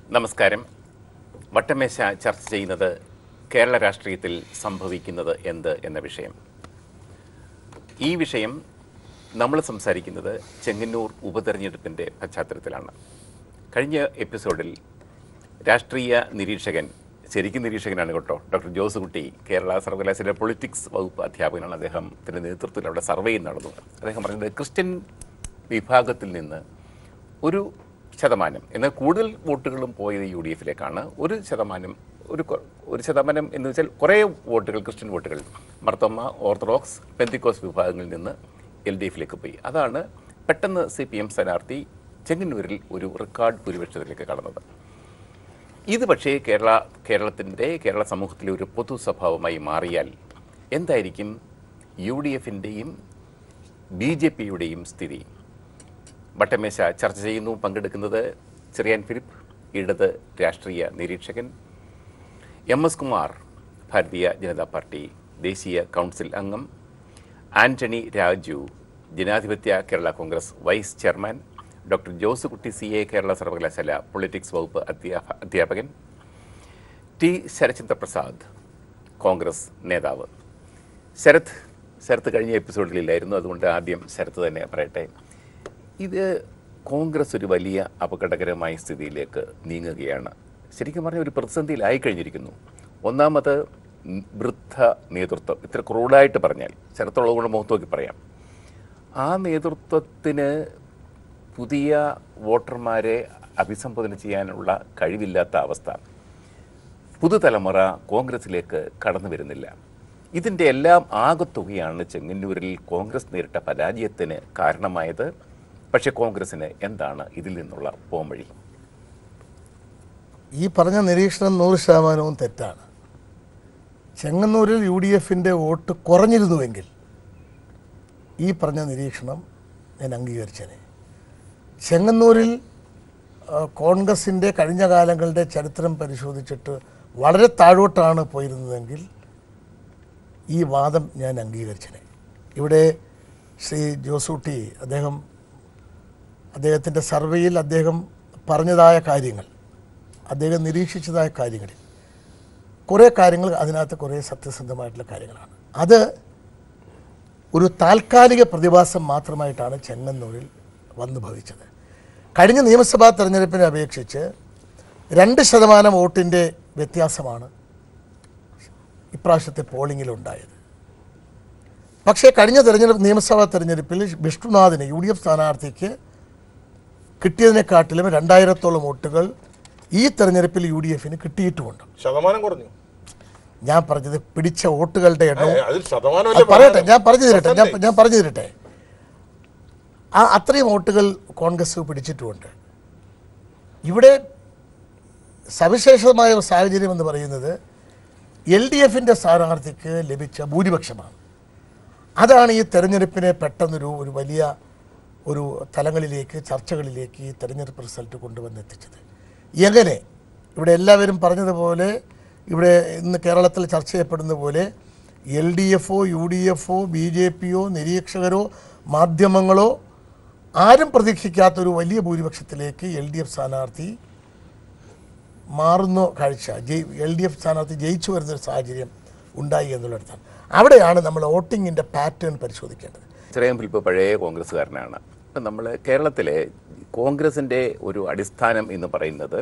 നമസ്കാരം വട്ടമേശ ചർച്ച ചെയ്യുന്നത് കേരള രാഷ്ട്രീയത്തിൽ സംഭവിക്കുന്നത് എന്ത് എന്ന വിഷയം ഈ വിഷയം നമ്മൾ സംസാരിക്കുന്നത് ചെങ്ങന്നൂർ ഉപതെരഞ്ഞെടുപ്പിൻ്റെ പശ്ചാത്തലത്തിലാണ് കഴിഞ്ഞ എപ്പിസോഡിൽ രാഷ്ട്രീയ നിരീക്ഷകൻ ശരിക്കും നിരീക്ഷകനാണ് കേട്ടോ ഡോക്ടർ ജോസ് കുട്ടി കേരള സർവകലാശാല പൊളിറ്റിക്സ് വകുപ്പ് അധ്യാപകനാണ് അദ്ദേഹത്തിൻ്റെ നേതൃത്വത്തിൽ അവിടെ സർവേ നടന്നു അദ്ദേഹം പറഞ്ഞത് ക്രിസ്ത്യൻ വിഭാഗത്തിൽ നിന്ന് ഒരു ശതമാനം എന്നാൽ കൂടുതൽ വോട്ടുകളും പോയത് യു ഡി എഫിലേക്കാണ് ഒരു ശതമാനം ഒരു കൊ- ഒരു ശതമാനം എന്ന് വെച്ചാൽ കുറേ വോട്ടുകൾ ക്രിസ്ത്യൻ വോട്ടുകൾ മർത്തമ്മ ഓർത്തഡോക്സ് പെന്തിക്കോസ് വിഭാഗങ്ങളിൽ നിന്ന് എൽ ഡി എഫിലേക്ക് പോയി അതാണ് പെട്ടെന്ന് സി പി എം സ്ഥാനാർത്ഥി ചെങ്ങന്നൂരിൽ ഒരു റെക്കോർഡ് ഭൂരിപക്ഷത്തിലേക്ക് കടന്നത് ഇത് പക്ഷേ കേരള കേരളത്തിൻ്റെ കേരള സമൂഹത്തിലെ ഒരു പൊതു സ്വഭാവമായി മാറിയാൽ എന്തായിരിക്കും യു ഡി എഫിൻ്റെയും ബി ജെ പിയുടെയും സ്ഥിതി വട്ടമേശ ചർച്ച ചെയ്യുന്നു പങ്കെടുക്കുന്നത് ചെറിയാൻ ഫിലിപ്പ് ഇടത് രാഷ്ട്രീയ നിരീക്ഷകൻ എം എസ് കുമാർ ഭാരതീയ ജനതാ പാർട്ടി ദേശീയ കൗൺസിൽ അംഗം ആന്റണി രാജു ജനാധിപത്യ Kerala Congress vice chairman doctor Jose Kutty C A Kerala സർവകലാശാല പൊളിറ്റിക്സ് വകുപ്പ് അധ്യാപ അധ്യാപകൻ ടി ശരചന്ദ്ര പ്രസാദ് കോൺഗ്രസ് നേതാവ് ശരത് ശരത്ത് കഴിഞ്ഞ എപ്പിസോഡിലില്ലായിരുന്നു അതുകൊണ്ട് ആദ്യം ശരത്ത് തന്നെ പറയട്ടെ ഇത് കോൺഗ്രസ് ഒരു വലിയ അപകടകരമായ സ്ഥിതിയിലേക്ക് നീങ്ങുകയാണ് ശരിക്കും പറഞ്ഞാൽ ഒരു പ്രതിസന്ധിയിലായി കഴിഞ്ഞിരിക്കുന്നു ഒന്നാമത് ഉം, വൃദ്ധ നേതൃത്വം ഇത്ര ക്രൂഡായിട്ട് പറഞ്ഞാൽ ശരത്തുള്ളത് കൊണ്ട് മുഖത്ത് നോക്കി പറയാം ആ നേതൃത്വത്തിന് പുതിയ വോട്ടർമാരെ അഭിസംബോധന ചെയ്യാനുള്ള കഴിവില്ലാത്ത അവസ്ഥ പുതുതലമുറ കോൺഗ്രസിലേക്ക് കടന്നു വരുന്നില്ല ഇതിൻ്റെ എല്ലാം ആകത്തുകയാണ് ചെങ്ങന്നൂരിൽ കോൺഗ്രസ് നേരിട്ട പരാജയത്തിന് കാരണമായത് പക്ഷേ കോൺഗ്രസിന് എന്താണ് ഇതിൽ നിന്നുള്ള പോംവഴി ഈ പറഞ്ഞ നിരീക്ഷണം നൂറ് ശതമാനവും തെറ്റാണ് ചെങ്ങന്നൂരിൽ യു ഡി എഫിൻ്റെ വോട്ട് കുറഞ്ഞിരുന്നുവെങ്കിൽ ഈ പറഞ്ഞ നിരീക്ഷണം ഞാൻ അംഗീകരിച്ചേനെ ചെങ്ങന്നൂരിൽ ആ, കോൺഗ്രസിൻ്റെ കഴിഞ്ഞ കാലങ്ങളുടെ ചരിത്രം പരിശോധിച്ചിട്ട് വളരെ താഴോട്ടാണ് പോയിരുന്നതെങ്കിൽ ഈ വാദം ഞാൻ അംഗീകരിച്ചേനെ ഇവിടെ ശ്രീ ജോസൂട്ടി അദ്ദേഹം അദ്ദേഹത്തിൻ്റെ സർവേയിൽ അദ്ദേഹം പറഞ്ഞതായ കാര്യങ്ങൾ അദ്ദേഹം നിരീക്ഷിച്ചതായ കാര്യങ്ങളിൽ കുറേ കാര്യങ്ങൾ അതിനകത്ത് കുറേ സത്യസന്ധമായിട്ടുള്ള കാര്യങ്ങളാണ് അത് ഒരു താൽക്കാലിക പ്രതിഭാസം മാത്രമായിട്ടാണ് ചെങ്ങന്നൂരിൽ വന്നു ഭവിച്ചത് കഴിഞ്ഞ നിയമസഭാ തെരഞ്ഞെടുപ്പിനെ അപേക്ഷിച്ച് രണ്ട് ശതമാനം വോട്ടിൻ്റെ വ്യത്യാസമാണ് ഇപ്രാവശ്യത്തെ പോളിങ്ങിലുണ്ടായത് പക്ഷേ കഴിഞ്ഞ തെരഞ്ഞെടുപ്പ് നിയമസഭാ തെരഞ്ഞെടുപ്പിൽ വിഷ്ണുനാഥിന് യു ഡി എഫ് സ്ഥാനാർത്ഥിക്ക് കിട്ടിയതിനെക്കാട്ടിലും രണ്ടായിരത്തോളം വോട്ടുകൾ ഈ തെരഞ്ഞെടുപ്പിൽ യു ഡി എഫിന് കിട്ടിയിട്ടുമുണ്ട് ശതമാനം കുറഞ്ഞു ഞാൻ പറഞ്ഞത് പിടിച്ച വോട്ടുകളുടെ ഏ, എണ്ണവും അതിൽ ശതമാനം അത് പറയട്ടെ ഞാൻ പറഞ്ഞു തരട്ടെ ഞാൻ ഞാൻ പറഞ്ഞു തരട്ടെ ആ അത്രയും വോട്ടുകൾ കോൺഗ്രസ് പിടിച്ചിട്ടുമുണ്ട് ഇവിടെ സവിശേഷമായ ഒരു സാഹചര്യം എന്ന് പറയുന്നത് എൽ ഡി എഫിൻ്റെ സ്ഥാനാർത്ഥിക്ക് ലഭിച്ച ഭൂരിപക്ഷമാണ് അതാണ് ഈ തെരഞ്ഞെടുപ്പിനെ പെട്ടെന്നൊരു ഒരു വലിയ ഒരു തലങ്ങളിലേക്ക് ചർച്ചകളിലേക്ക് ഈ തെരഞ്ഞെടുപ്പ് റിസൾട്ട് കൊണ്ടുവന്നെത്തിച്ചത് എങ്ങനെ ഇവിടെ എല്ലാവരും പറഞ്ഞതുപോലെ ഇവിടെ ഇന്ന് കേരളത്തിൽ ചർച്ച ചെയ്യപ്പെടുന്ന പോലെ എൽ ഡി എഫോ യു ഡി എഫോ ബി ജെ പിയോ നിരീക്ഷകരോ മാധ്യമങ്ങളോ ആരും പ്രതീക്ഷിക്കാത്തൊരു വലിയ ഭൂരിപക്ഷത്തിലേക്ക് എൽ ഡി എഫ് സ്ഥാനാർത്ഥി മാറുന്ന കാഴ്ച ജയി എൽ ഡി എഫ് സ്ഥാനാർത്ഥി ജയിച്ചു വരുന്നൊരു സാഹചര്യം ഉണ്ടായി എന്നുള്ളിടത്താണ് അവിടെയാണ് നമ്മൾ വോട്ടിങ്ങിൻ്റെ പാറ്റേൺ പരിശോധിക്കേണ്ടത് ചെറിയാൻ ഫിലിപ്പ് പഴയ കോൺഗ്രസ്സുകാരനാണ് ഇപ്പം നമ്മൾ കേരളത്തിലെ കോൺഗ്രസിൻ്റെ ഒരു അടിസ്ഥാനം എന്ന് പറയുന്നത്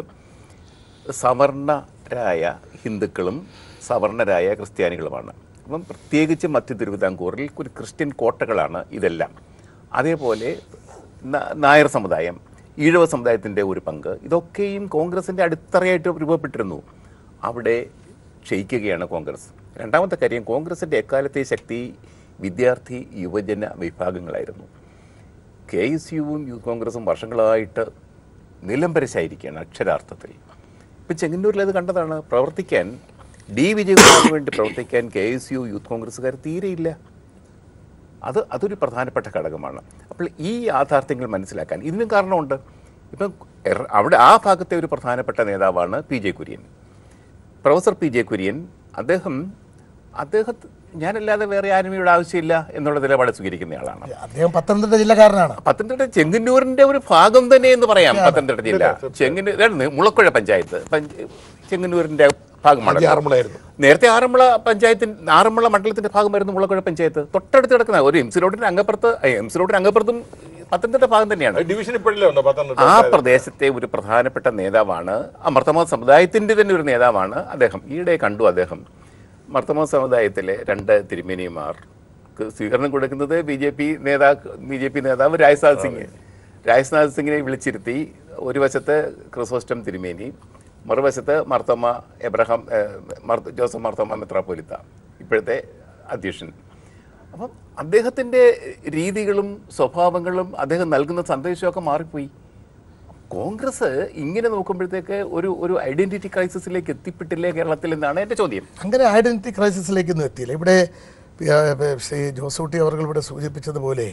സവർണരായ ഹിന്ദുക്കളും സവർണരായ ക്രിസ്ത്യാനികളുമാണ് അപ്പം പ്രത്യേകിച്ച് മധ്യ തിരുവിതാംകൂറിൽ ഒരു ക്രിസ്ത്യൻ കോട്ടകളാണ് ഇതെല്ലാം അതേപോലെ ന- നായർ സമുദായം ഈഴവ സമുദായത്തിൻ്റെ ഒരു പങ്ക് ഇതൊക്കെയും കോൺഗ്രസിൻ്റെ അടിത്തറയായിട്ട് രൂപപ്പെട്ടിരുന്നു അവിടെ ക്ഷയിക്കുകയാണ് കോൺഗ്രസ് രണ്ടാമത്തെ കാര്യം കോൺഗ്രസിൻ്റെ എക്കാലത്തെ ശക്തി വിദ്യാർത്ഥി യുവജന വിഭാഗങ്ങളായിരുന്നു കെ എസ് യുവും യൂത്ത് കോൺഗ്രസും വർഷങ്ങളായിട്ട് നിലംപരശായിരിക്കുകയാണ് അക്ഷരാർത്ഥത്തിൽ ഇപ്പം ചെങ്ങന്നൂരിൽ അത് കണ്ടതാണ് പ്രവർത്തിക്കാൻ ഡി വിജയകുമാറിന് വേണ്ടി പ്രവർത്തിക്കാൻ കെ എസ് യു യൂത്ത് കോൺഗ്രസ്സുകാർ തീരെയില്ല അത് അതൊരു പ്രധാനപ്പെട്ട ഘടകമാണ് അപ്പോൾ ഈ യാഥാർത്ഥ്യങ്ങൾ മനസ്സിലാക്കാൻ ഇതിനും കാരണമുണ്ട് ഇപ്പം എറ- അവിടെ ആ ഭാഗത്തെ ഒരു പ്രധാനപ്പെട്ട നേതാവാണ് P J Kurien professor P J Kurien അദ്ദേഹം അദ്ദേഹം ഞാനല്ലാതെ വേറെ ആരും ഇവിടെ ആവശ്യമില്ല എന്നുള്ള നിലപാട് സ്വീകരിക്കുന്നയാളാണ് അദ്ദേഹം പത്തനംതിട്ട ജില്ലക്കാരനാണ് പത്തനംതിട്ട ചെങ്ങന്നൂരിന്റെ ഒരു ഭാഗം തന്നെ എന്ന് പറയാം പത്തനംതിട്ട ജില്ല ചെങ്ങന്നൂർ ഇതാണ് മുളക്കുഴ പഞ്ചായത്ത് പഞ്ച- ചെങ്ങന്നൂരിന്റെ ഭാഗമാണ് ആറന്മുളയായിരുന്നു നേരത്തെ ആറന്മുള പഞ്ചായത്തിന് ആറന്മുള മണ്ഡലത്തിന്റെ ഭാഗമായിരുന്നു മുളക്കുഴ പഞ്ചായത്ത് തൊട്ടടുത്ത് കിടക്കുന്ന ഒരു എം സി റോഡിന്റെ അങ്ങപ്പുറത്ത് എം സി റോഡിന്റെ അങ്ങപ്പുറത്തും പത്തനംതിട്ട ഭാഗം തന്നെയാണ് ഡിവിഷൻ ഇപ്പോഴല്ലേ ഉണ്ടോ പത്തനംതിട്ട ആ പ്രദേശത്തെ ഒരു പ്രധാനപ്പെട്ട നേതാവാണ് ആ മർത്തമ സമുദായത്തിന്റെ തന്നെ ഒരു നേതാവാണ് അദ്ദേഹം ഈയിടെ കണ്ടു അദ്ദേഹം മർത്തമ സമുദായത്തിലെ രണ്ട് തിരുമേനിമാർക്ക് സ്വീകരണം കൊടുക്കുന്നത് ബി ജെ പി നേതാ ബി ജെ പി നേതാവ് രാജ്നാഥ് സിംഗ് രാജ്നാഥ് സിംഗിനെ വിളിച്ചിരുത്തി ഒരു വശത്ത് ക്രിസോസ്റ്റം തിരുമേനി മറുവശത്ത് മർത്തമ്മ എബ്രഹാം ഏഹ്, മർത്ത- ജോസഫ് മർത്തമ്മ മെത്രാപ്പൊലിത്ത ഇപ്പോഴത്തെ അധ്യക്ഷൻ അപ്പം അദ്ദേഹത്തിൻ്റെ രീതികളും സ്വഭാവങ്ങളും അദ്ദേഹം നൽകുന്ന സന്ദേശമൊക്കെ മാറിപ്പോയി കോൺഗ്രസ് ഇങ്ങനെ നോക്കുമ്പോഴത്തേക്ക് ഒരു ഒരു ഐഡന്റിറ്റി ക്രൈസിസിലേക്ക് എത്തിപ്പെട്ടില്ലേ കേരളത്തിൽ എന്നാണ് എൻ്റെ ചോദ്യം അങ്ങനെ ഐഡന്റിറ്റി ക്രൈസിസിലേക്കൊന്നും എത്തിയില്ല ഇവിടെ ആ, ആ, ശ്രീ ജോസൂട്ടി അവർ ഇവിടെ സൂചിപ്പിച്ചതുപോലെ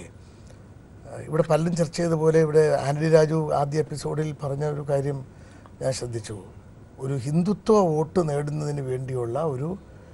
ആ, ഇവിടെ പലരും ചർച്ച ചെയ്തതുപോലെ ഇവിടെ ആന്റണി രാജു ആദ്യ എപ്പിസോഡിൽ പറഞ്ഞ ഒരു കാര്യം ഞാൻ ശ്രദ്ധിച്ചു ഒരു ഹിന്ദുത്വ വോട്ട് നേടുന്നതിന് വേണ്ടിയുള്ള ഒരു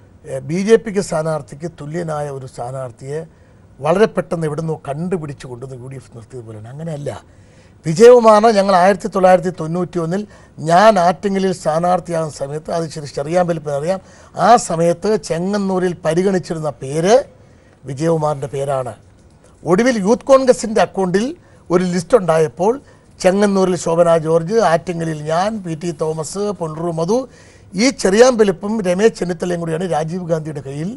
ബി ജെ പിക്ക് സ്ഥാനാർത്ഥിക്ക് തുല്യനായ ഒരു സ്ഥാനാർത്ഥിയെ വളരെ പെട്ടെന്ന് എവിടുന്നോ കണ്ടുപിടിച്ച് കൊണ്ടുവന്ന് യു ഡി എഫ് നിർത്തിയതുപോലെയാണ് അങ്ങനെയല്ല വിജയകുമാറിനെ ഞങ്ങൾ ആയിരത്തി തൊള്ളായിരത്തി തൊണ്ണൂറ്റി ഒന്നിൽ ഞാൻ ആറ്റിങ്ങലിൽ സ്ഥാനാർത്ഥിയാകുന്ന സമയത്ത് അത് ശരി ചെറിയാൻ വലിപ്പം അറിയാം ആ സമയത്ത് ചെങ്ങന്നൂരിൽ പരിഗണിച്ചിരുന്ന പേര് വിജയകുമാറിൻ്റെ പേരാണ് ഒടുവിൽ യൂത്ത് കോൺഗ്രസിൻ്റെ അക്കൗണ്ടിൽ ഒരു ലിസ്റ്റ് ഉണ്ടായപ്പോൾ ചെങ്ങന്നൂരിൽ ശോഭന ജോർജ് ആറ്റിങ്ങലിൽ ഞാൻ പി ടി തോമസ് പൊൻറു മധു ഈ ചെറിയാമ്പലിപ്പും രമേശ് ചെന്നിത്തലയും കൂടിയാണ് രാജീവ് ഗാന്ധിയുടെ കയ്യിൽ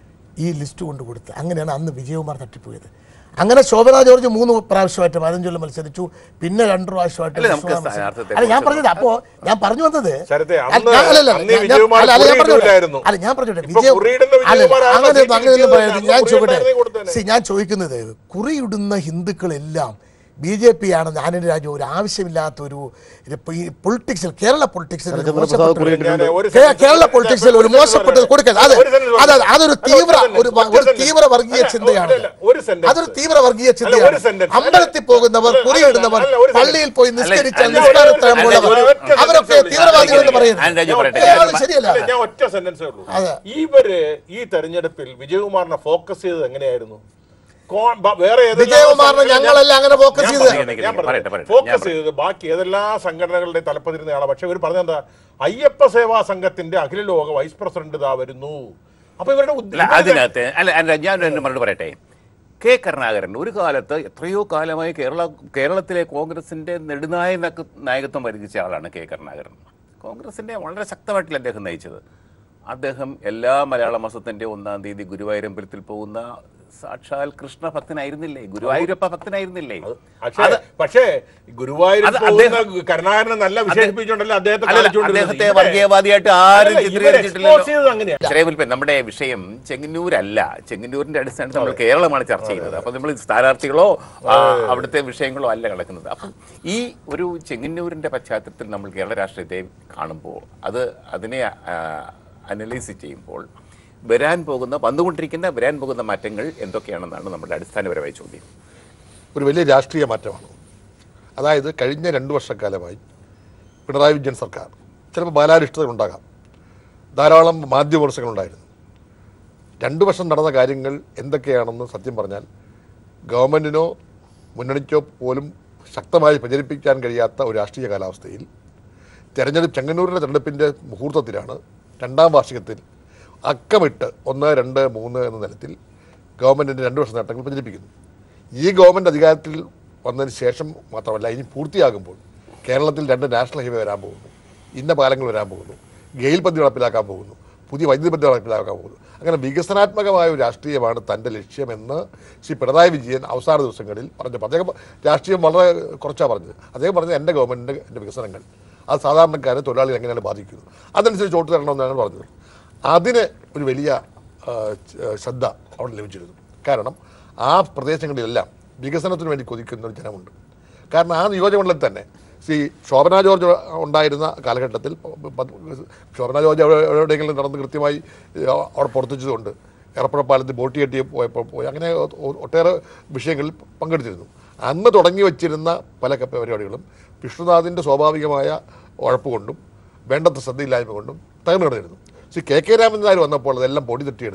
ഈ ലിസ്റ്റ് കൊണ്ട് കൊടുത്തത് അങ്ങനെയാണ് അന്ന് വിജയകുമാർ തട്ടിപ്പോയത് അങ്ങനെ ശോഭന ജോർജ് മൂന്ന് പ്രാവശ്യമായിട്ട് പതിനഞ്ചൊല്ലം മത്സരിച്ചു പിന്നെ രണ്ട് പ്രാവശ്യമായിട്ട് അല്ല, നമുക്ക് വിശ്വനാഥ് സ്ഥാനാർത്ഥിത്വത്തെ അല്ല ഞാൻ പറഞ്ഞത് അപ്പോ ഞാൻ പറഞ്ഞു വന്നത് ശരത്തെ, അല്ല, അന്ന് ഞാൻ- അല്ല, അല്ല, അന്ന് ഞാൻ- വിജയകുമാർ അല്ല, അല്ല, ഞാൻ കുറി പറഞ്ഞോട്ടെ. ഇടൂലായിരുന്നു. അല്ല ഞാൻ പറഞ്ഞോട്ടെ ഇപ്പൊ വിജയ കുറിയിടുന്ന അല്ല, വിജയകുമാറാണ് അങ്ങനെ സീറ്റ് അങ്ങനെയൊന്നും കിട്ടിയത്. പറയരുത് ഞാൻ അന്ന് ചോദിക്കട്ടെ കുറിയിടായിരുന്നെങ്കിൽ കൊടുത്തേനെ. See, ഞാൻ ചോദിക്കുന്നത് കുറിയിടുന്ന ഹിന്ദുക്കളെല്ലാം ബി ജെ പി ആണെന്ന് ആനന്ദ രാജു ഒരു ആവശ്യമില്ലാത്ത ഒരു പൊളിറ്റിക്സിൽ കേരള പൊളിറ്റിക്സിൽ ഒരു മോശപ്പെട്ട ഒരു- ഞാൻ ഒരു കേ- sentence കേരള ഞാൻ പൊളിറ്റിക്സിൽ ഒരു ഒരു sentence മോശപ്പെട്ടത് പറയാം. കൊടുക്കരുത് അത് ഒരു sentence അത് പറയാം. അതൊരു അല്ല, തീവ്ര ഒരു ഒരു sentence, ഒരു ഒരു തീവ്ര വർഗീയ അല്ല, ചിന്തയാണ് അല്ല, ഒരു sentence. അതൊരു തീവ്ര വർഗീയ അല്ല, ഒരു ചിന്തയാണ് sentence. അമ്പലത്തിൽ പോകുന്നവർ അല്ല, കുറിയിടുന്നവർ അല്ല, ഒരു പള്ളിയിൽ പോയി നിസ്കരിച്ച അല്ല, നിസ്കാരത്തരം അല്ല, പോലുള്ളവർ ഒരു ഒറ്റ അവരൊക്കെ sentence തീവ്രവാദികളെന്ന് പറയുന്നത് ആനന്ദ് രാജു പറയട്ടെ ഏ, അത് ഞാൻ- ശരിയല്ല അല്ല, ഞാൻ ഒറ്റ സെന്റൻസേ ഉള്ളൂ അതെ. ഇവര് ഈ തെരഞ്ഞെടുപ്പിൽ വിജയകുമാറിനെ ഫോക്കസ് ചെയ്തത് എങ്ങനെയായിരുന്നു കോ- ബ- വേറെ ഏതെല്ലാം വിജയകുമാറിനെ സംഘടന- ഞങ്ങളെല്ലാം അങ്ങനെ focus ഞാൻ ചെയ്തത്. പറയട്ടെ, ഞാൻ പറയട്ടെ, പറയട്ടെ. പറയട്ടെ. ഫോക്കസ് ഞാൻ ചെയ്തത് ബാക്കി ഏതെല്ലാം സംഘടനകളുടെ തലപ്പതിരുന്ന ആളാണ് പക്ഷെ ഇവർ പറഞ്ഞെന്താ അയ്യപ്പ സേവാ സംഘത്തിന്റെ അഖില ലോക വൈസ് പ്രസിഡന്റ് ഇതാ വരുന്നു അപ്പൊ ഇവരുടെ ഉദ്ദ- അല്ല അതിനകത്ത് അല്ല അല്ല ഞാൻ ഒരു മറുപടി പറയട്ടെ കെ കരുണാകരൻ ഒരു കാലത്ത് എത്രയോ കാലമായി കേരള കേരളത്തിലെ കോൺഗ്രസിന്റെ നെടുനായ നക- നായകത്വം വരിച്ച ആളാണ് കെ കരുണാകരൻ കോൺഗ്രസിന്റെ വളരെ ശക്തമായിട്ടില്ല അദ്ദേഹം നയിച്ചത് അദ്ദേഹം എല്ലാ മലയാള മാസത്തിന്റെ ഒന്നാം തീയതി ഗുരുവായൂരമ്പലത്തിൽ പോകുന്ന സാക്ഷാൽ കൃഷ്ണ ഭക്തനായിരുന്നില്ലേ ഗുരുവായൂരപ്പ ഭക്തനായിരുന്നില്ലേ പക്ഷേ അത് പക്ഷേ ഗുരുവായൂരിൽ അത് പോകുന്ന അദ്ദേഹം- കരുണാകരനെ നല്ല വിശേഷിപ്പിച്ചുകൊണ്ടല്ലേ അദ്ദേഹത്തെ അല്ലല്ല, കാണിച്ചുകൊണ്ടിരുന്നത്. അദ്ദേഹത്തെ ഇവിടെ- വർഗീയവാദിയായിട്ട് ആരും അല്ലല്ല, ഇവരെ ചിത്രീകരിച്ചിട്ടില്ലല്ലോ expose ചെയ്തത് അങ്ങനെയാ. ശ്രേയമുൽപ്പൻ നമ്മുടെ വിഷയം ചെങ്ങന്നൂരല്ല ചെങ്ങന്നൂരിന്റെ അടിസ്ഥാനത്തിൽ നമ്മൾ കേരളമാണ് ചർച്ച ചെയ്യുന്നത് അപ്പൊ നമ്മൾ സ്ഥാനാർത്ഥികളോ ആ, അവിടുത്തെ വിഷയങ്ങളോ അല്ല കിടക്കുന്നത് അപ്പം ഈ ഒരു ചെങ്ങന്നൂരിന്റെ പശ്ചാത്തലത്തിൽ നമ്മൾ കേരള രാഷ്ട്രീയത്തെ കാണുമ്പോൾ അത് അതിനെ അനലൈസ് ചെയ്യുമ്പോൾ വരാൻ പോകുന്ന വന്നുകൊണ്ടിരിക്കുന്ന വരാൻ പോകുന്ന മാറ്റങ്ങൾ എന്തൊക്കെയാണെന്നാണ് നമ്മുടെ അടിസ്ഥാനപരമായ ചോദ്യം ഒരു വലിയ രാഷ്ട്രീയ മാറ്റമാണ് അതായത് കഴിഞ്ഞ രണ്ട് വർഷക്കാലമായി പിണറായി വിജയൻ സർക്കാർ ചിലപ്പോൾ ബാലാരിഷ്ടതകളുണ്ടാകാം ധാരാളം മാധ്യമവിമർശങ്ങളുണ്ടായിരുന്നു രണ്ട് വർഷം നടന്ന കാര്യങ്ങൾ എന്തൊക്കെയാണെന്ന് സത്യം പറഞ്ഞാൽ ഗവൺമെൻറ്റിനോ മുന്നണിക്കോ പോലും ശക്തമായി പ്രചരിപ്പിക്കാൻ കഴിയാത്ത ഒരു രാഷ്ട്രീയ കാലാവസ്ഥയിൽ തെരഞ്ഞെടുപ്പ് ചെങ്ങന്നൂരിലെ തെരഞ്ഞെടുപ്പിൻ്റെ മുഹൂർത്തത്തിലാണ് രണ്ടാം വാർഷികത്തിൽ അക്കമിട്ട് ഒന്ന് രണ്ട് മൂന്ന് എന്ന നിലത്തിൽ ഗവൺമെൻറ്റിൻ്റെ രണ്ട് വർഷ നേട്ടങ്ങൾ പ്രചരിപ്പിക്കുന്നു ഈ ഗവൺമെൻറ് അധികാരത്തിൽ വന്നതിന് ശേഷം മാത്രമല്ല ഇനി പൂർത്തിയാകുമ്പോൾ കേരളത്തിൽ രണ്ട് നാഷണൽ ഹൈവേ വരാൻ പോകുന്നു ഇന്ന പാലങ്ങൾ വരാൻ പോകുന്നു ഗെയിൽ പദ്ധതി നടപ്പിലാക്കാൻ പോകുന്നു പുതിയ വൈദ്യുതി പദ്ധതി നടപ്പിലാക്കാൻ പോകുന്നു അങ്ങനെ വികസനാത്മകമായ ഒരു രാഷ്ട്രീയമാണ് തൻ്റെ ലക്ഷ്യമെന്ന് ശ്രീ പിണറായി വിജയൻ അവസാന ദിവസങ്ങളിൽ പറഞ്ഞപ്പോൾ അദ്ദേഹം രാഷ്ട്രീയം വളരെ കുറച്ചാണ് പറഞ്ഞത് അദ്ദേഹം പറഞ്ഞത് എൻ്റെ ഗവൺമെൻറ്റിൻ്റെ എൻ്റെ വികസനങ്ങൾ അത് സാധാരണക്കാരെ തൊഴിലാളികൾ എങ്ങനെയാണ് ബാധിക്കുന്നു അതനുസരിച്ച് വോട്ട് തരണമെന്നാണ് പറഞ്ഞത് അതിന് ഒരു വലിയ ആ, ച- ശ്രദ്ധ അവിടെ ലഭിച്ചിരുന്നു കാരണം ആ പ്രദേശങ്ങളിലെല്ലാം വികസനത്തിന് വേണ്ടി കൊതിക്കുന്ന ഒരു ജനമുണ്ട് കാരണം ആ നിയോജകമണ്ഡലത്തിൽ തന്നെ ശ്രീ ശോഭന ജോർജ് ഉണ്ടായിരുന്ന കാലഘട്ടത്തിൽ പ- പ- ശോഭന ജോർജ് അവിടെ എവിടെയെങ്കിലും നടന്ന് കൃത്യമായി ഏ, അവിടെ പുറത്തുവച്ചതുകൊണ്ട് എറപ്പുഴ പാലത്തിൽ ബോട്ട് കെട്ടി പോയപ്പോൾ പോയി അങ്ങനെ ഒ- ഒട്ടേറെ വിഷയങ്ങളിൽ പങ്കെടുത്തിരുന്നു അന്ന് തുടങ്ങി വച്ചിരുന്ന പല ക- പരിപാടികളും വിഷ്ണുനാഥിൻ്റെ സ്വാഭാവികമായ ഉഴപ്പ് കൊണ്ടും വേണ്ടത്ര ശ്രദ്ധയില്ലായ്മ കൊണ്ടും തകർന്നു കിടന്നിരുന്നു ശ്രീ കെ കെ രാമൻ നായർ വന്നപ്പോൾ അതെല്ലാം പൊടി തട്ടിയെടുത്ത്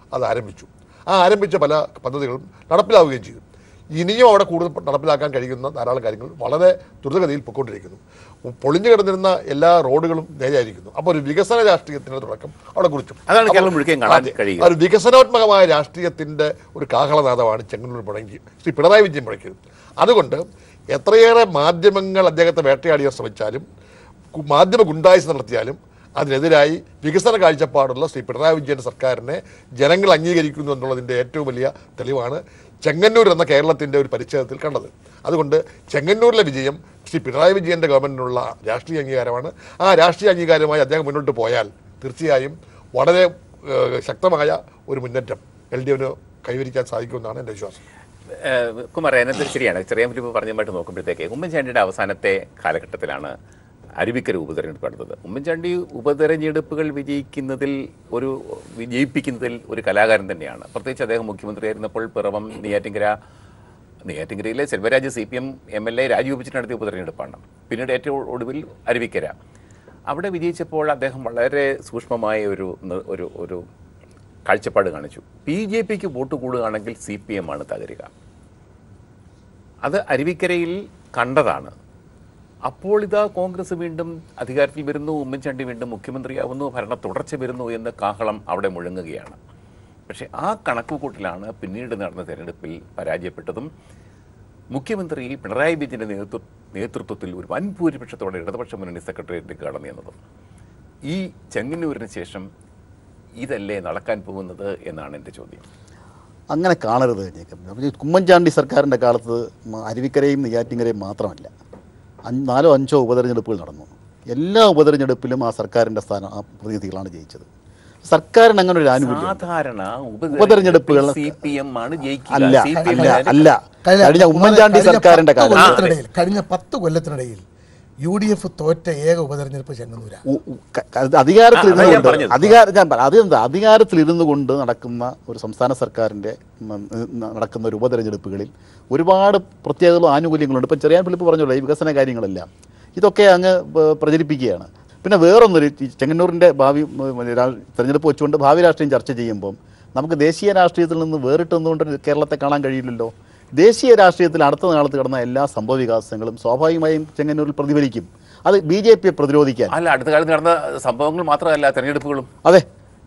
അത് ആരംഭിച്ചു ആ ആരംഭിച്ച പല പദ്ധതികളും നടപ്പിലാവുകയും ചെയ്തു ഇനിയും അവിടെ കൂടുതൽ നടപ്പിലാക്കാൻ കഴിയുന്ന ധാരാളം കാര്യങ്ങൾ വളരെ ദ്രുതഗതിയിൽ പൊയ്ക്കൊണ്ടിരിക്കുന്നു പൊളിഞ്ഞു കിടന്നിരുന്ന എല്ലാ റോഡുകളും നേരെയായിരിക്കുന്നു അപ്പോൾ ഒരു വികസന രാഷ്ട്രീയത്തിൻ്റെ തുടക്കം അവിടെ കുറിച്ചു അതാണ് കേരളം മുഴുവൻ കാണാൻ അതെ. കഴിയുക. ആ ഒരു വികസനാത്മകമായ രാഷ്ട്രീയത്തിന്റെ ഒരു കാഹളനാദമാണ് ചെങ്ങന്നൂർ മുടങ്ങി ശ്രീ പിണറായി വിജയൻ മുടക്കിയത് അതുകൊണ്ട് എത്രയേറെ മാധ്യമങ്ങൾ അദ്ദേഹത്തെ വേട്ടയാടിയാൻ ശ്രമിച്ചാലും കു- മാധ്യമ ഗുണ്ടായിസ് നടത്തിയാലും അതിനെതിരായി വികസന കാഴ്ചപ്പാടുള്ള ശ്രീ പിണറായി വിജയൻ സർക്കാരിനെ ജനങ്ങൾ അംഗീകരിക്കുന്നു എന്നുള്ളതിൻ്റെ ഏറ്റവും വലിയ തെളിവാണ് ചെങ്ങന്നൂർ എന്ന കേരളത്തിൻ്റെ ഒരു പരിച്ഛേദത്തിൽ കണ്ടത് അതുകൊണ്ട് ചെങ്ങന്നൂരിലെ വിജയം ശ്രീ പിണറായി വിജയൻ്റെ ഗവൺമെൻറ്റിനുള്ള രാഷ്ട്രീയ അംഗീകാരമാണ് ആ രാഷ്ട്രീയ അംഗീകാരമായി അദ്ദേഹം മുന്നോട്ട് പോയാൽ തീർച്ചയായും വളരെ ഏഹ്, ശക്തമായ ഒരു മുന്നേറ്റം എൽ ഡി എഫിന് കൈവരിക്കാൻ സാധിക്കുമെന്നാണ് എൻ്റെ വിശ്വാസം ഏഹ് കുമാർ അതിനകത്ത് ശരിയാണ് ചെറിയ മുരിപ്പ് പറഞ്ഞുമായിട്ട് നോക്കുമ്പോഴത്തേക്ക് ഉമ്മൻചാണ്ടിയുടെ അവസാനത്തെ കാലഘട്ടത്തിലാണ് അരുവിക്കര ഉപതെരഞ്ഞെടുപ്പ് നടന്നത് ഉമ്മൻചാണ്ടി ഉപതെരഞ്ഞെടുപ്പുകൾ വിജയിക്കുന്നതിൽ ഒരു വിജയിപ്പിക്കുന്നതിൽ ഒരു കലാകാരൻ തന്നെയാണ് പ്രത്യേകിച്ച് അദ്ദേഹം മുഖ്യമന്ത്രിയായിരുന്നപ്പോൾ പിറവം നെയ്യാറ്റിങ്കര നെയ്യാറ്റിങ്കരയിലെ Selvaraj C P M M L A രാജിവെപ്പിച്ച് നടത്തിയ ഉപതെരഞ്ഞെടുപ്പാണ് പിന്നീട് ഏറ്റവും ഒടുവിൽ അരുവിക്കര അവിടെ വിജയിച്ചപ്പോൾ അദ്ദേഹം വളരെ സൂക്ഷ്മമായ ഒരു ന- ഒരു ഒരു കാഴ്ചപ്പാട് കാണിച്ചു ബി ജെ പിക്ക് വോട്ട് കൂടുകയാണെങ്കിൽ സി പി എം ആണ് തകരുക അത് അരുവിക്കരയിൽ കണ്ടതാണ് അപ്പോൾ ഇതാ കോൺഗ്രസ് വീണ്ടും അധികാരത്തിൽ വരുന്നു ഉമ്മൻചാണ്ടി വീണ്ടും മുഖ്യമന്ത്രിയാവുന്നു ഭരണ തുടർച്ച വരുന്നു എന്ന് കാഹളം അവിടെ മുഴങ്ങുകയാണ് പക്ഷേ ആ കണക്കുകൂട്ടിലാണ് പിന്നീട് നടന്ന തെരഞ്ഞെടുപ്പിൽ പരാജയപ്പെട്ടതും മുഖ്യമന്ത്രി പിണറായി വിജയൻ്റെ നേതൃത്വ നേതൃത്വത്തിൽ ഒരു വൻ ഭൂരിപക്ഷത്തോടെ ഇടതുപക്ഷ മുന്നണി സെക്രട്ടേറിയറ്റ് കടന്നു എന്നത് ഈ ചെങ്ങന്നൂരിന് ശേഷം ഇതല്ലേ നടക്കാൻ പോകുന്നത് എന്നാണ് എൻ്റെ ചോദ്യം അങ്ങനെ കാണരുത് ജേക്കബ് അപ്പോൾ ഈ ഉമ്മൻചാണ്ടി സർക്കാരിൻ്റെ കാലത്ത് മ- അരുവിക്കരയും നെയ്യാറ്റിങ്കരയും മാത്രമല്ല അഞ്ച് നാലോ അഞ്ചോ ഉപതെരഞ്ഞെടുപ്പുകൾ നടന്നു എല്ലാ ഉപതെരഞ്ഞെടുപ്പിലും ആ സർക്കാരിൻ്റെ സ്ഥാനം ആ പ്രതിനിധികളാണ് ജയിച്ചത് സർക്കാരിന് അങ്ങനെ ഒരു ആനുകൂല്യം സാധാരണ ഉപതെരഞ്ഞെടുപ്പുകൾ സി പി എം ആണ് ജയിക്കുക അല്ല സി പി അല്ല എം അല്ല കഴിഞ്ഞ ഉമ്മൻചാണ്ടി കഴിഞ്ഞ സർക്കാരിൻ്റെ പത്ത് കാലത്ത് കൊല്ലത്തിനിടയിൽ കഴിഞ്ഞ പത്ത് കൊല്ലത്തിനിടയിൽ യു ഡി എഫ് തോറ്റ ഏക ഉപതെരഞ്ഞെടുപ്പ് ചെങ്ങന്നൂരാ ഉ- ഉ- ക- ക- അധികാരത്തിൽ ആ, അതാ ഞാൻ ഇരുന്നു കൊണ്ട് പറഞ്ഞത്. അധികാര ഞാൻ പറ- അതെന്താ അധികാരത്തിൽ ഇരുന്നു കൊണ്ട് നടക്കുന്ന ഒരു സംസ്ഥാന സർക്കാരിൻ്റെ ഉം, ഉം, നടക്കുന്ന ഒരു ഉപതെരഞ്ഞെടുപ്പുകളിൽ ഒരുപാട് പ്രത്യേകതകളും ആനുകൂല്യങ്ങളുണ്ട് ഇപ്പം ചെറിയാൻ ഫിലിപ്പ് പറഞ്ഞല്ലോ ഈ വികസന കാര്യങ്ങളെല്ലാം ഇതൊക്കെ അങ്ങ് പ- പ്രചരിപ്പിക്കുകയാണ് പിന്നെ വേറൊന്നൊരു ഈ ചെങ്ങന്നൂരിൻ്റെ ഭാവി ഉം, രാ- തെരഞ്ഞെടുപ്പ് വെച്ചുകൊണ്ട് ഭാവി രാഷ്ട്രീയം ചർച്ച ചെയ്യുമ്പം നമുക്ക് ദേശീയ രാഷ്ട്രീയത്തിൽ നിന്ന് വേറിട്ട് നിന്നുകൊണ്ട് കേരളത്തെ കാണാൻ കഴിയില്ലല്ലോ ദേശീയ രാഷ്ട്രീയത്തിൽ അടുത്ത കാലത്ത് കിടന്ന എല്ലാ സംഭവ വികാസങ്ങളും സ്വാഭാവികമായും ചെങ്ങന്നൂരിൽ പ്രതിഫലിക്കും അത് ബി ജെ പിയെ പ്രതിരോധിക്കാൻ അല്ല അടുത്ത കാലത്ത് നടന്ന സംഭവങ്ങൾ മാത്രമല്ല തെരഞ്ഞെടുപ്പുകളും അതെ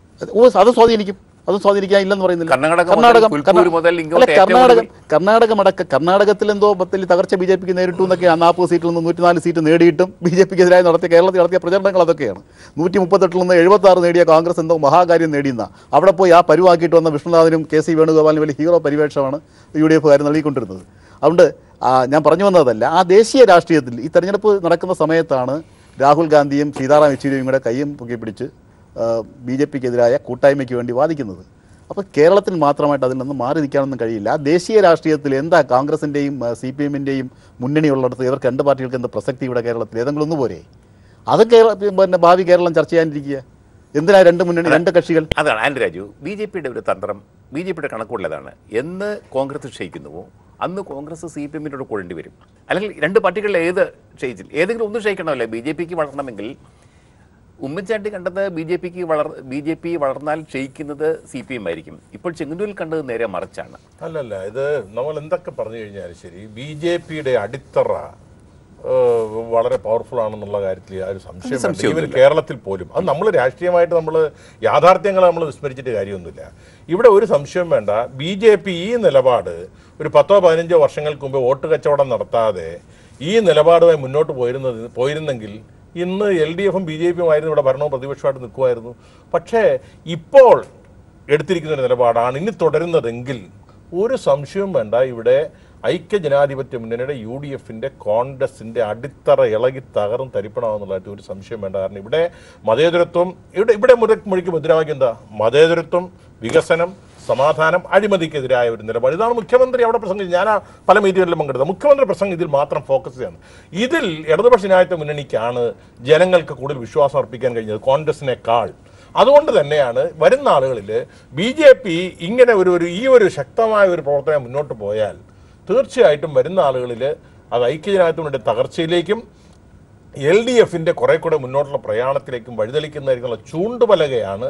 ഓ അത് സ്വാധീനിക്കും അത് സ്വാധീനിക്കാൻ ഇല്ലെന്ന് പറയുന്നില്ല കർണാടക മുതൽ പുൽക്കൂര് മുതൽ ഇങ്ങോട്ട് അല്ല, ഏറ്റവും കർണാടക ഒടുവിൽ- കർണാടകം അടക്ക കർണാടകത്തിൽ എന്തോ പത്തിൽ തകർച്ച ബി ജെ പിക്ക് നേരിട്ടു എന്നൊക്കെ ആ നാൽപ്പത് സീറ്റിൽ നിന്ന് നൂറ്റിനാല് സീറ്റ് നേടിയിട്ടും ബി ജെ പിക്ക് എതിരായി നടത്തിയ കേരളത്തിൽ നടത്തിയ പ്രചരണങ്ങൾ അതൊക്കെയാണ് നൂറ്റി മുപ്പത്തെട്ടിൽ നിന്ന് എഴുപത്തി ആറ് നേടിയ കോൺഗ്രസ് എന്തോ മഹാകാര്യം നേടിയെന്ന അവിടെ പോയി ആ പരുവാക്കിയിട്ട് വന്ന വിഷ്ണുനാഥനും കെ സി വേണുഗോപാലിനും വലിയ ഹീറോ പരിവേഷമാണ് യു ഡി എഫുകാർ നൽകിക്കൊണ്ടിരുന്നത് അതുകൊണ്ട് ആ, ഞാൻ പറഞ്ഞു വന്നതല്ല ആ ദേശീയ രാഷ്ട്രീയത്തിൽ ഈ തെരഞ്ഞെടുപ്പ് നടക്കുന്ന സമയത്താണ് രാഹുൽ ഗാന്ധിയും സീതാറാം യെച്ചൂരിയും കൂടെ കയ്യും പൊക്കി പിടിച്ച് ബി ജെ പിക്കെതിരായ കൂട്ടായ്മയ്ക്ക് വേണ്ടി വാദിക്കുന്നത് അപ്പോൾ കേരളത്തിൽ മാത്രമായിട്ട് അതിൽ നിന്ന് മാറി നിൽക്കാനൊന്നും കഴിയില്ല ആ ദേശീയ രാഷ്ട്രീയത്തിൽ എന്താ കോൺഗ്രസിൻ്റെയും സി പി എമ്മിൻ്റെയും മുന്നണിയുള്ളിടത്ത് ഇവർക്ക് രണ്ട് പാർട്ടികൾക്ക് എന്താ പ്രസക്തി ഇവിടെ കേരളത്തിൽ ഏതെങ്കിലും ഒന്ന് പോരെ അത് കേരള പിന്നെ ഭാവി കേരളം ചർച്ച ചെയ്യാനിരിക്കുക എന്തിനാ രണ്ട് മുന്നണി രണ്ട് കക്ഷികൾ അതാണ് ആൻഡ് രാജു ബി ജെ പിയുടെ ഒരു തന്ത്രം ബി ജെ പിയുടെ കണക്കുള്ളതാണ് എന്ന് കോൺഗ്രസ് ക്ഷയിക്കുന്നുവോ അന്ന് കോൺഗ്രസ് സി പി എമ്മിനോട് കൂടേണ്ടി വരും അല്ലെങ്കിൽ രണ്ട് പാർട്ടികളിൽ ഏത് ക്ഷയിച്ചിൽ ഏതെങ്കിലും ഒന്ന് ക്ഷയിക്കണമല്ലേ ബി ജെ പിക്ക് വളരണമെങ്കിൽ ഉമ്മൻചാണ്ടി കണ്ടത് ബി ജെ പിക്ക് വളർ ബി ജെ പി വളർന്നാൽ ക്ഷയിക്കുന്നത് സി പി എം ആയിരിക്കും ഇപ്പോൾ ചെങ്ങന്നൂരിൽ കണ്ടത് നേരെ മറിച്ചാണ് അല്ലല്ല ഇത് നമ്മൾ എന്തൊക്കെ പറഞ്ഞു കഴിഞ്ഞാലും ശരി ബി ജെ പിയുടെ അടിത്തറ ഏഹ്, വളരെ പവർഫുൾ ആണെന്നുള്ള കാര്യത്തിൽ ആ ഒരു സംശയം വേണ്ട. ഈവൻ സംശയമൊന്നുമില്ല. കേരളത്തിൽ പോലും അത് നമ്മൾ രാഷ്ട്രീയമായിട്ട് നമ്മൾ യാഥാർത്ഥ്യങ്ങൾ നമ്മൾ വിസ്മരിച്ചിട്ട് കാര്യമൊന്നുമില്ല ഇവിടെ ഒരു സംശയം വേണ്ട ബി ജെ പി ഈ നിലപാട് ഒരു പത്തോ പതിനഞ്ചോ വർഷങ്ങൾക്ക് മുമ്പ് വോട്ട് കച്ചവടം നടത്താതെ ഈ നിലപാടുമായി മുന്നോട്ട് പോയിരുന്നത് പോയിരുന്നെങ്കിൽ ഇന്ന് എൽ ഡി എഫും ബി ജെ പിയും ആയിരുന്നു ഇവിടെ ഭരണവും പ്രതിപക്ഷമായിട്ട് നിൽക്കുമായിരുന്നു പക്ഷേ ഇപ്പോൾ എടുത്തിരിക്കുന്ന ഒരു നിലപാടാണ് ഇനി തുടരുന്നതെങ്കിൽ ഒരു സംശയവും വേണ്ട ഇവിടെ ഐക്യ ജനാധിപത്യ മുന്നണിയുടെ യു ഡി എഫിന്റെ കോൺഗ്രസിന്റെ അടിത്തറ ഇളകി തകർന്ന് തരിപ്പണമാവുന്നുള്ളതായിട്ട് ഒരു സംശയം വേണ്ട കാരണം ഇവിടെ മതേതരത്വം ഇവിടെ ഇവിടെ മുര മുഴിക്ക് മുദ്രാവാക്യം എന്താ മതേതരത്വം വികസനം സമാധാനം അഴിമതിക്കെതിരായ ഒരു നിലപാട് ഇതാണ് മുഖ്യമന്ത്രി അവിടെ പ്രസംഗിച്ചത് ഞാൻ ആ പല മീഡിയകളിലും പങ്കെടുത്തത് മുഖ്യമന്ത്രി പ്രസംഗം ഇതിൽ മാത്രം ഫോക്കസ് ചെയ്യാണ് ഇതിൽ ഇടതുപക്ഷ ജനാധിപത്യ മുന്നണിക്കാണ് ജനങ്ങൾക്ക് കൂടുതൽ വിശ്വാസം അർപ്പിക്കാൻ കഴിഞ്ഞത് കോൺഗ്രസിനേക്കാൾ അതുകൊണ്ട് തന്നെയാണ് വരുന്ന ആളുകളിൽ ബി ജെ പി ഇങ്ങനെ ഒരു ഒരു ഈ ഒരു ശക്തമായ ഒരു പ്രവർത്തനം മുന്നോട്ട് പോയാൽ തീർച്ചയായിട്ടും വരുന്ന ആളുകളിൽ അത് ഐക്യജനാധിപത്യങ്ങളുടെ തകർച്ചയിലേക്കും എൽ ഡി എഫിൻ്റെ കുറെ കൂടെ മുന്നോട്ടുള്ള പ്രയാണത്തിലേക്കും വഴിതെളിക്കുന്നതായിരിക്കുള്ള ചൂണ്ടുപലകയാണ്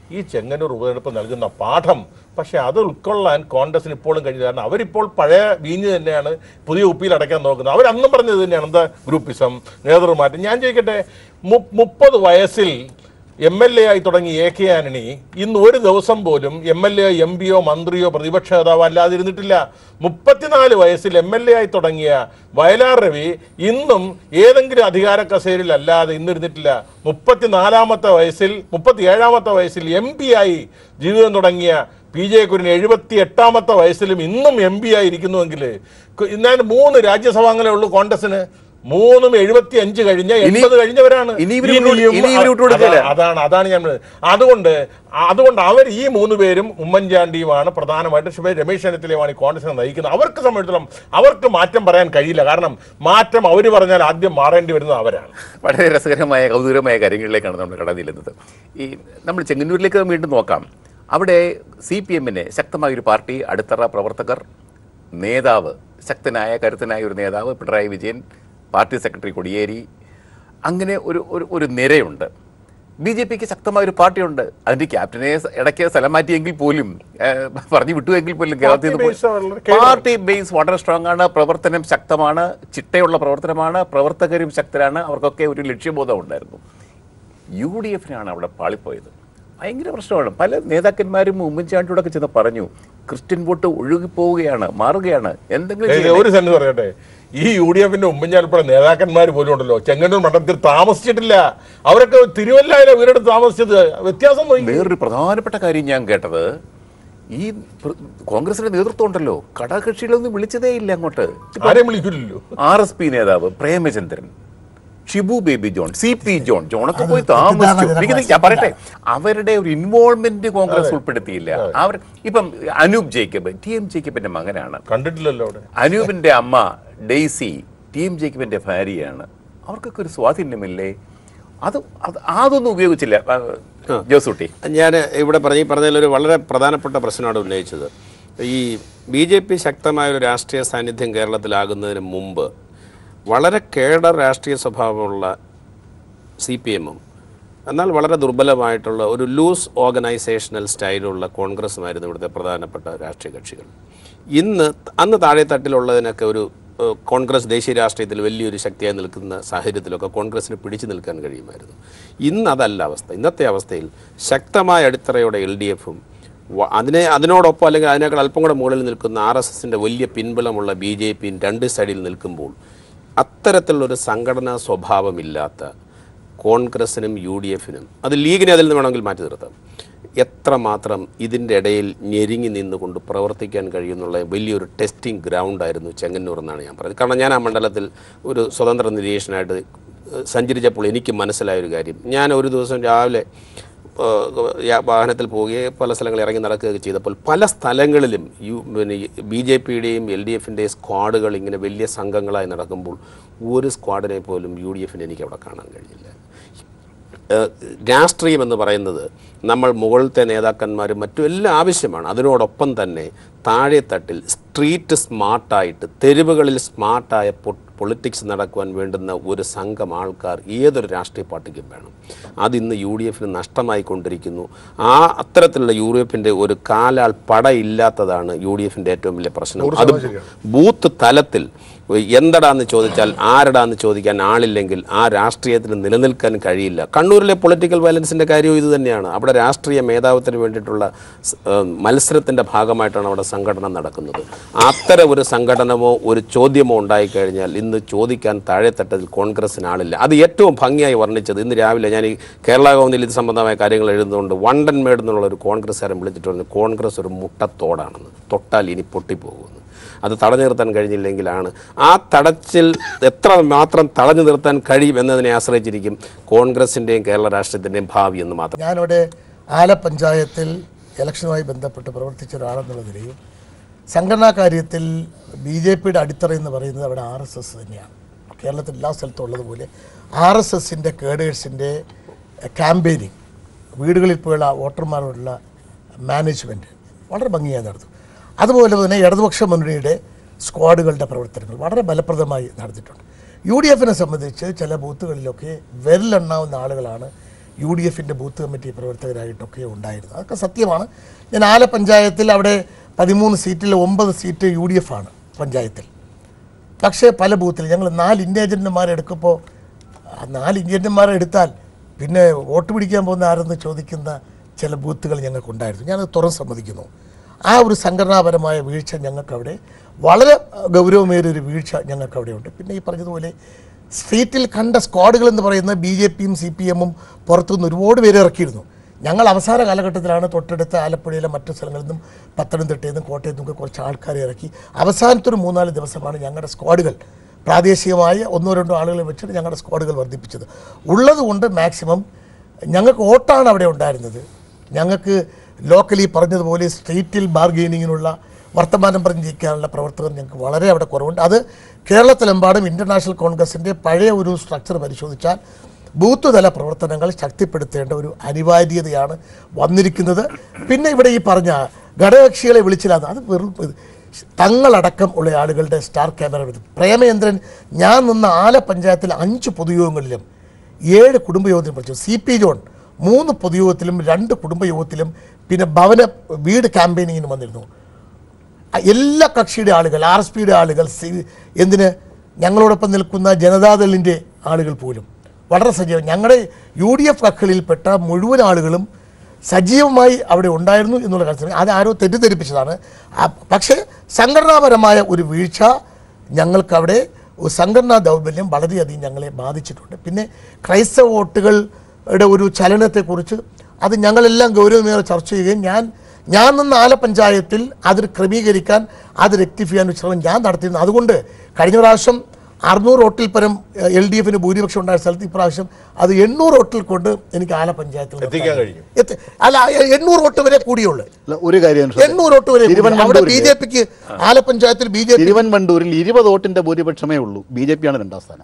ഈ ചെങ്ങന്നൂർ ഉപതെരഞ്ഞെടുപ്പ് നൽകുന്ന പാഠം പക്ഷേ അത് ഉൾക്കൊള്ളാൻ കോൺഗ്രസിന് ഇപ്പോഴും കഴിഞ്ഞു കാരണം അവരിപ്പോൾ പഴയ വീഞ്ഞ് തന്നെയാണ് പുതിയ ഉപ്പിയിൽ അടയ്ക്കാൻ നോക്കുന്നത് അവരന്നും പറഞ്ഞത് തന്നെയാണ് എന്താ ഗ്രൂപ്പിസം നേതൃമാറ്റം ഞാൻ ചോദിക്കട്ടെ മു- മുപ്പത് വയസ്സിൽ എം എൽ എ ആയി തുടങ്ങി എ കെ ആന്റണി ഇന്ന് ഒരു ദിവസം പോലും എം എൽ എ എം പിയോ മന്ത്രിയോ പ്രതിപക്ഷ നേതാവോ അല്ലാതിരുന്നിട്ടില്ല മുപ്പത്തിനാല് വയസ്സിൽ എം എൽ എ ആയി തുടങ്ങിയ വയലാർ രവി ഇന്നും ഏതെങ്കിലും അധികാര കസേരയിൽ അല്ലാതെ ഇന്നിരുന്നിട്ടില്ല മുപ്പത്തിനാലാമത്തെ വയസ്സിൽ മുപ്പത്തി ഏഴാമത്തെ വയസ്സിൽ എം പി ആയി ജീവിതം തുടങ്ങിയ പി ജെ കുര്യൻ എഴുപത്തി എട്ടാമത്തെ വയസ്സിലും ഇന്നും എം പി ആയിരിക്കുന്നുവെങ്കിൽ ഇന്നാണ് മൂന്ന് രാജ്യസഭാംഗങ്ങളേ ഉള്ളൂ കോൺഗ്രസിന് മൂന്നും എഴുപത്തി അഞ്ച് കഴിഞ്ഞ ഇനി- എൺപത് കഴിഞ്ഞവരാണ് ഇനി ഇവര് വിട്ടു- ഇനിയും ഇനി ഇവര് വിട്ടുകൊടുക്കില്ല. അതാ- അതാണ് അതാണ് ഞാൻ പറഞ്ഞത്. അതുകൊണ്ട് അതുകൊണ്ട് അവർ ഈ മൂന്ന് പേരും ഉമ്മൻചാണ്ടിയുമാണ് പ്രധാനമായിട്ടും ശിവ രമേശ് ചെന്നിത്തലയുമാണ് ഈ കോൺഗ്രസിനെ നയിക്കുന്നത് അവർക്ക് സംബന്ധിച്ചിടത്തോളം അവർക്ക് മാറ്റം പറയാൻ കഴിയില്ല കാരണം മാറ്റം അവർ പറഞ്ഞാൽ ആദ്യം മാറേണ്ടി വരുന്നത് അവരാണ് വളരെ രസകരമായ കൗതുകരമായ കാര്യങ്ങളിലേക്കാണ് നമ്മൾ കടന്നിരുന്നത് ഈ നമ്മൾ ചെങ്ങന്നൂരിലേക്ക് വീണ്ടും നോക്കാം അവിടെ സി പി എമ്മിന് ശക്തമായ ഒരു പാർട്ടി അടിത്തറ പ്രവർത്തകർ നേതാവ് ശക്തനായ കരുത്തനായ ഒരു നേതാവ് പിണറായി വിജയൻ പാർട്ടി സെക്രട്ടറി കൊടിയേരി അങ്ങനെ ഒരു ഒരു ഒരു നിരയുണ്ട് ബി ജെ പിക്ക് ശക്തമായ ഒരു പാർട്ടിയുണ്ട് അതിന്റെ ക്യാപ്റ്റനെ സ- ഇടയ്ക്ക് സ്ഥലം മാറ്റിയെങ്കിൽ പോലും ഏഹ്, പറഞ്ഞു വിട്ടുവെങ്കിൽ പോലും കേരളത്തിൽ നിന്ന് base വളരെ കേവലം. പാർട്ടി ബേസ് വളരെ സ്ട്രോങ് ആണ് പ്രവർത്തനം ശക്തമാണ് ചിട്ടയുള്ള പ്രവർത്തനമാണ് പ്രവർത്തകരും ശക്തരാണ് അവർക്കൊക്കെ ഒരു ലക്ഷ്യബോധം ഉണ്ടായിരുന്നു യു ഡി എഫിനാണ് അവിടെ പാളിപ്പോയത് ഭയങ്കര പ്രശ്നമാണ് പല നേതാക്കന്മാരും ഉമ്മൻചാണ്ടിയോടെ ഒക്കെ ചെന്ന് പറഞ്ഞു ക്രിസ്ത്യൻ വോട്ട് ഒഴുകിപ്പോവുകയാണ് മാറുകയാണ് എന്തെങ്കിലും ഏയ് ചെയ്യണേ. ഒരു സെന്റ് പറയട്ടെ ഈ യു ഡി എഫിന്റെ ഉമ്മൻചാണ്ടിപ്പുഴ നേതാക്കന്മാർ പോലും ഉണ്ടല്ലോ ചെങ്ങന്നൂർ മണ്ഡലത്തിൽ താമസിച്ചിട്ടില്ല അവരൊക്കെ തിരുവല്ലയിലെ വീടെടുത്ത് താമസിച്ചത് വ്യത്യാസം നോക്കി വേറൊരു പ്രധാനപ്പെട്ട കാര്യം ഞാൻ കേട്ടത് ഈ പ്ര- കോൺഗ്രസിന്റെ നേതൃത്വം ഉണ്ടല്ലോ ഘടകകക്ഷികളൊന്നും വിളിച്ചതേ ഇല്ല അങ്ങോട്ട് ആരെയും വിളിക്കില്ലല്ലോ ആർ എസ് പി നേതാവ് പ്രേമചന്ദ്രൻ ഷിബു ബേബി ജോൺ സി പി ജോൺ ജോണൊക്കെ പോയി അത് താമസിച്ചു തെറ്റിദ്ധാരണ എനിക്ക് ഞാൻ പറയട്ടെ അവരുടെ ഒരു ഇൻവോൾവ്മെന്റ് കോൺഗ്രസ് ഉൾപ്പെടുത്തിയില്ല അവർ ഇപ്പം അനൂപ് ജേക്കബ് ടി എം ജേക്കബിന്റെ മകനാണ് കണ്ടിട്ടില്ലല്ലോ അവിടെ അനൂപിന്റെ അമ്മ ഡെയ്സി ടി എം ജേക്കബിന്റെ ഭാര്യയാണ് അവർക്കൊക്കെ ഒരു സ്വാധീനമില്ലേ അത് അത് അതൊന്നും ഉപയോഗിച്ചില്ല ആ, ജോസൂട്ടി ഞാൻ ഇവിടെ പറഞ്ഞ ഈ പറഞ്ഞതിലൊരു വളരെ പ്രധാനപ്പെട്ട പ്രശ്നമാണ് ഉന്നയിച്ചത് ഈ ബി ജെ പി ശക്തമായ ഒരു രാഷ്ട്രീയ സാന്നിധ്യം കേരളത്തിലാകുന്നതിന് മുമ്പ് വളരെ കേഡർ രാഷ്ട്രീയ സ്വഭാവമുള്ള സി പി എമ്മും എന്നാൽ വളരെ ദുർബലമായിട്ടുള്ള ഒരു ലൂസ് ഓർഗനൈസേഷണൽ സ്റ്റൈലുള്ള കോൺഗ്രസുമായിരുന്നു ഇവിടുത്തെ പ്രധാനപ്പെട്ട രാഷ്ട്രീയ കക്ഷികൾ ഇന്ന് അന്ന് താഴെത്തട്ടിലുള്ളതിനൊക്കെ ഒരു ഏഹ്, കോൺഗ്രസ് ദേശീയ രാഷ്ട്രീയത്തിൽ വലിയൊരു ശക്തിയായി നിൽക്കുന്ന സാഹചര്യത്തിലൊക്കെ കോൺഗ്രസിന് പിടിച്ചു നിൽക്കാൻ കഴിയുമായിരുന്നു ഇന്ന് അതല്ല അവസ്ഥ ഇന്നത്തെ അവസ്ഥയിൽ ശക്തമായ അടിത്തറയോടെ എൽ ഡി എഫും അതിനെ അതിനോടൊപ്പം അല്ലെങ്കിൽ അതിനേക്കാൾ അല്പം കൂടെ മുകളിൽ നിൽക്കുന്ന ആർ എസ് എസിൻ്റെ വലിയ പിൻബലമുള്ള ബി ജെ പിയും രണ്ട് സൈഡിൽ നിൽക്കുമ്പോൾ അത്തരത്തിലുള്ളൊരു സംഘടനാ സ്വഭാവമില്ലാത്ത കോൺഗ്രസിനും യു ഡി എഫിനും അത് ലീഗിനെ അതിൽ നിന്ന് വേണമെങ്കിൽ മാറ്റി നിർത്താം എത്രമാത്രം ഇതിൻ്റെ ഇടയിൽ ഞെരുങ്ങി നിന്നുകൊണ്ട് പ്രവർത്തിക്കാൻ കഴിയുന്നുള്ള വലിയൊരു ടെസ്റ്റിംഗ് ഗ്രൗണ്ടായിരുന്നു ചെങ്ങന്നൂർ എന്നാണ് ഞാൻ പറയുന്നത് കാരണം ഞാൻ ആ മണ്ഡലത്തിൽ ഒരു സ്വതന്ത്ര നിരീക്ഷണമായിട്ട് ഏഹ്, സഞ്ചരിച്ചപ്പോൾ എനിക്ക് മനസ്സിലായ ഒരു കാര്യം ഞാൻ ഒരു ദിവസം രാവിലെ ഏഹ്, യാ- വാഹനത്തിൽ പോവുകയും പല സ്ഥലങ്ങളിൽ ഇറങ്ങി നടക്കുകയൊക്കെ ചെയ്തപ്പോൾ പല സ്ഥലങ്ങളിലും യു പിന്നെ ബി ജെ പിയുടെയും എൽ ഡി എഫിൻ്റെയും സ്ക്വാഡുകൾ ഇങ്ങനെ വലിയ സംഘങ്ങളായി നടക്കുമ്പോൾ ഒരു സ്ക്വാഡിനെ പോലും യു ഡി എഫിന് എനിക്ക് അവിടെ കാണാൻ കഴിഞ്ഞില്ല ഏഹ് രാഷ്ട്രീയം എന്ന് പറയുന്നത് നമ്മൾ മുകളിലത്തെ നേതാക്കന്മാരും മറ്റും എല്ലാം ആവശ്യമാണ് അതിനോടൊപ്പം തന്നെ താഴെത്തട്ടിൽ സ്ട്രീറ്റ് സ്മാർട്ടായിട്ട് തെരുവുകളിൽ സ്മാർട്ടായ പൊളിറ്റിക്സ് നടക്കുവാൻ വേണ്ടുന്ന ഒരു സംഘം ആൾക്കാർ ഏതൊരു രാഷ്ട്രീയ പാർട്ടിക്കും വേണം അതിന്ന് യു ഡി എഫിന് നഷ്ടമായിക്കൊണ്ടിരിക്കുന്നു ആ അത്തരത്തിലുള്ള യു ഡി എഫിൻ്റെ ഒരു കാലാൾ പടയില്ലാത്തതാണ് യു ഡി എഫിൻ്റെ ഏറ്റവും വലിയ പ്രശ്നം അത് ബൂത്ത് തലത്തിൽ എന്തടാന്ന് ചോദിച്ചാൽ ആരടാന്ന് ചോദിക്കാൻ ആളില്ലെങ്കിൽ ആ രാഷ്ട്രീയത്തിന് നിലനിൽക്കാൻ കഴിയില്ല കണ്ണൂരിലെ പൊളിറ്റിക്കൽ വയലൻസിൻ്റെ കാര്യവും ഇത് തന്നെയാണ് അവിടെ രാഷ്ട്രീയ മേധാവിത്വത്തിന് വേണ്ടിയിട്ടുള്ള സ്- ഏഹ് മത്സരത്തിൻ്റെ ഭാഗമായിട്ടാണ് അവിടെ സംഘടന നടക്കുന്നത് അത്തരം ഒരു സംഘടനമോ ഒരു ചോദ്യമോ ഉണ്ടായിക്കഴിഞ്ഞാൽ ഇന്ന് ചോദിക്കാൻ താഴെത്തട്ടത്തിൽ കോൺഗ്രസ്സിന് ആളില്ല അത് ഏറ്റവും ഭംഗിയായി വർണ്ണിച്ചത് ഇന്ന് രാവിലെ ഞാൻ ഈ കേരള കൗമുദിൽ ഇത് സംബന്ധമായ കാര്യങ്ങൾ എഴുതുന്നതുകൊണ്ട് വണ്ടൻ മേഡ് എന്നുള്ള ഒരു കോൺഗ്രസ്സുകാരൻ വിളിച്ചിട്ട് പറഞ്ഞു കോൺഗ്രസ് ഒരു മുട്ടത്തോടാണെന്ന് തൊട്ടാൽ ഇനി പൊട്ടിപ്പോകുമെന്ന് അത് തടഞ്ഞു നിർത്താൻ കഴിഞ്ഞില്ലെങ്കിലാണ് ആ തടച്ചിൽ എത്ര മാത്രം തടഞ്ഞു നിർത്താൻ കഴിയും എന്നതിനെ ആശ്രയിച്ചിരിക്കും കോൺഗ്രസിൻ്റെയും കേരള രാഷ്ട്രീയത്തിൻ്റെയും ഭാവി എന്ന് മാത്രം ഞാനിവിടെ ആല പഞ്ചായത്തിൽ ഇലക്ഷനുമായി ബന്ധപ്പെട്ട് പ്രവർത്തിച്ച ഒരാളെന്നുള്ള നിലയിൽ സംഘടനാ കാര്യത്തിൽ ബി ജെ പിയുടെ അടിത്തറ എന്ന് പറയുന്നത് അവിടെ ആർ എസ് എസ് തന്നെയാണ് കേരളത്തിൽ എല്ലാ സ്ഥലത്തും ഉള്ളതുപോലെ ആർ എസ് എസിൻ്റെ കേഡേഴ്സിൻ്റെ ക്യാമ്പയിനിങ് വീടുകളിൽ പോയുള്ള വോട്ടർമാരോടുള്ള മാനേജ്മെൻറ്റ് വളരെ ഭംഗിയായി നടത്തും അതുപോലെ തന്നെ ഇടതുപക്ഷ മുന്നണിയുടെ സ്ക്വാഡുകളുടെ പ്രവർത്തനങ്ങൾ വളരെ ഫലപ്രദമായി നടത്തിയിട്ടുണ്ട് യു ഡി എഫിനെ സംബന്ധിച്ച് ചില ബൂത്തുകളിലൊക്കെ വിരലെണ്ണാവുന്ന ആളുകളാണ് യു ഡി എഫിൻ്റെ ബൂത്ത് കമ്മിറ്റി പ്രവർത്തകരായിട്ടൊക്കെ ഉണ്ടായിരുന്നു അതൊക്കെ സത്യമാണ് ഞാൻ ആല പഞ്ചായത്തിൽ അവിടെ പതിമൂന്ന് സീറ്റിൽ ഒമ്പത് സീറ്റ് യു ഡി എഫ് ആണ് പഞ്ചായത്തിൽ പക്ഷേ പല ബൂത്തിൽ ഞങ്ങൾ നാല് ഇന്ത്യ ഏജന്റുമാരെ എടുക്കുമ്പോൾ ആ നാല് ഇന്ത്യ ഏജന്റുമാരെ എടുത്താൽ പിന്നെ വോട്ട് പിടിക്കാൻ പോകുന്ന ആരെന്ന് ചോദിക്കുന്ന ചില ബൂത്തുകൾ ഞങ്ങൾക്കുണ്ടായിരുന്നു ഞാനത് തുറന്ന് സമ്മതിക്കുന്നു ആ ഒരു സംഘടനാപരമായ വീഴ്ച ഞങ്ങൾക്കവിടെ വളരെ ഗൗരവമേറിയ ഒരു വീഴ്ച ഞങ്ങൾക്കവിടെ ഉണ്ട് പിന്നെ ഈ പറഞ്ഞതുപോലെ സ്ട്രീറ്റിൽ കണ്ട സ്ക്വാഡുകൾ എന്ന് പറയുന്ന ബി ജെ പിയും സി പി എമ്മും പുറത്തുനിന്ന് ഒരുപാട് പേര് ഇറക്കിയിരുന്നു ഞങ്ങൾ അവസാന കാലഘട്ടത്തിലാണ് തൊട്ടടുത്ത ആലപ്പുഴയിലെ മറ്റു സ്ഥലങ്ങളിൽ നിന്നും പത്തനംതിട്ടയിൽ നിന്നും കോട്ടയത്തു നിന്നൊക്കെ കുറച്ച് ആൾക്കാരെ ഇറക്കി അവസാനത്തെ ഒരു മൂന്നാല് ദിവസമാണ് ഞങ്ങളുടെ സ്ക്വാഡുകൾ പ്രാദേശികമായ ഒന്നോ രണ്ടോ ആളുകളെ വെച്ചിട്ട് ഞങ്ങളുടെ സ്ക്വാഡുകൾ വർദ്ധിപ്പിച്ചത് ഉള്ളതുകൊണ്ട് മാക്സിമം ഞങ്ങൾക്ക് വോട്ടാണ് അവിടെ ഉണ്ടായിരുന്നത് ഞങ്ങൾക്ക് ലോക്കലി പറഞ്ഞതുപോലെ സ്ട്രീറ്റിൽ ബാർഗെയിനിങ്ങിനുള്ള വർത്തമാനം പറഞ്ഞ് ജയിക്കാനുള്ള പ്രവർത്തകർ ഞങ്ങൾക്ക് വളരെ അവിടെ കുറവുണ്ട് അത് കേരളത്തിലെമ്പാടും ഇൻ്റർനാഷണൽ കോൺഗ്രസിൻ്റെ പഴയ ഒരു സ്ട്രക്ചർ പരിശോധിച്ചാൽ ബൂത്ത് തല പ്രവർത്തനങ്ങൾ ശക്തിപ്പെടുത്തേണ്ട ഒരു അനിവാര്യതയാണ് വന്നിരിക്കുന്നത് പിന്നെ ഇവിടെ ഈ പറഞ്ഞ ഘടകകക്ഷികളെ വിളിച്ചില്ലാതെ അത് വെറും ഇത് തങ്ങളടക്കം ഉള്ള ആളുകളുടെ സ്റ്റാർ ക്യാമറ എടുത്തു പ്രേമചന്ദ്രൻ ഞാൻ നിന്ന ആല പഞ്ചായത്തിൽ അഞ്ച് പൊതുയോഗങ്ങളിലും ഏഴ് കുടുംബയോഗത്തിലും പഠിച്ചു സി പി ജോൺ മൂന്ന് പൊതുയോഗത്തിലും രണ്ട് കുടുംബയോഗത്തിലും പിന്നെ ഭവന വീട് ക്യാമ്പയിനിങ്ങിന് വന്നിരുന്നു അ- എല്ലാ കക്ഷിയുടെ ആളുകൾ ആർ എസ് പിയുടെ ആളുകൾ സി- എന്തിന് ഞങ്ങളോടൊപ്പം നിൽക്കുന്ന ജനതാദളിൻ്റെ ആളുകൾ പോലും വളരെ സജീവം ഞങ്ങളുടെ യു ഡി എഫ് കക്ഷികളിൽപ്പെട്ട മുഴുവൻ ആളുകളും സജീവമായി അവിടെ ഉണ്ടായിരുന്നു എന്നുള്ള കാര്യത്തിൽ അത് ആരോ തെറ്റിദ്ധരിപ്പിച്ചതാണ് ആ- പക്ഷേ സംഘടനാപരമായ ഒരു വീഴ്ച ഞങ്ങൾക്കവിടെ ഒരു സംഘടനാ ദൗർബല്യം വളരെയധികം ഞങ്ങളെ ബാധിച്ചിട്ടുണ്ട് പിന്നെ ക്രൈസ്തവ വോട്ടുകളുടെ ഒരു ചലനത്തെക്കുറിച്ച് അത് ഞങ്ങളെല്ലാം ഗൗരവമേറെ ചർച്ച ചെയ്യുകയും ഞാൻ ഞാൻ നിന്ന ആല പഞ്ചായത്തിൽ അത് ക്രമീകരിക്കാൻ അത് റെക്ടിഫൈ ചെയ്യാൻ ശ്രമം ഞാൻ നടത്തിയിരുന്നു അതുകൊണ്ട് കഴിഞ്ഞ പ്രാവശ്യം അറുന്നൂറ് വോട്ടിൽ പരം എൽ ഡി എഫിന് ഭൂരിപക്ഷം ഉണ്ടായ സ്ഥലത്ത് ഇപ്രാവശ്യം അത് എണ്ണൂറ് വോട്ടിൽ കൊണ്ട് എനിക്ക് ആല പഞ്ചായത്തിൽ നിർത്താൻ എത്തിക്കാൻ കഴിഞ്ഞു. എത്തി- അല്ല എണ്ണൂറ് വോട്ട് വരെ കൂടിയുള്ളൂ അല്ല, ഒരു കാര്യം എണ്ണൂറ് വോട്ട് വരെ കൂടി. അവിടെ ബി തിരുവനന്തപുരത്ത് ജെ പിക്ക് ആല പഞ്ചായത്തിൽ ബി ജെ പി തിരുവനന്തപുരത്തിൽ ഇരുപത് വോട്ടിന്റെ ഭൂരിപക്ഷമേ ഉള്ളൂ ബി ജെ പിയാണ് രണ്ടാം സ്ഥാനം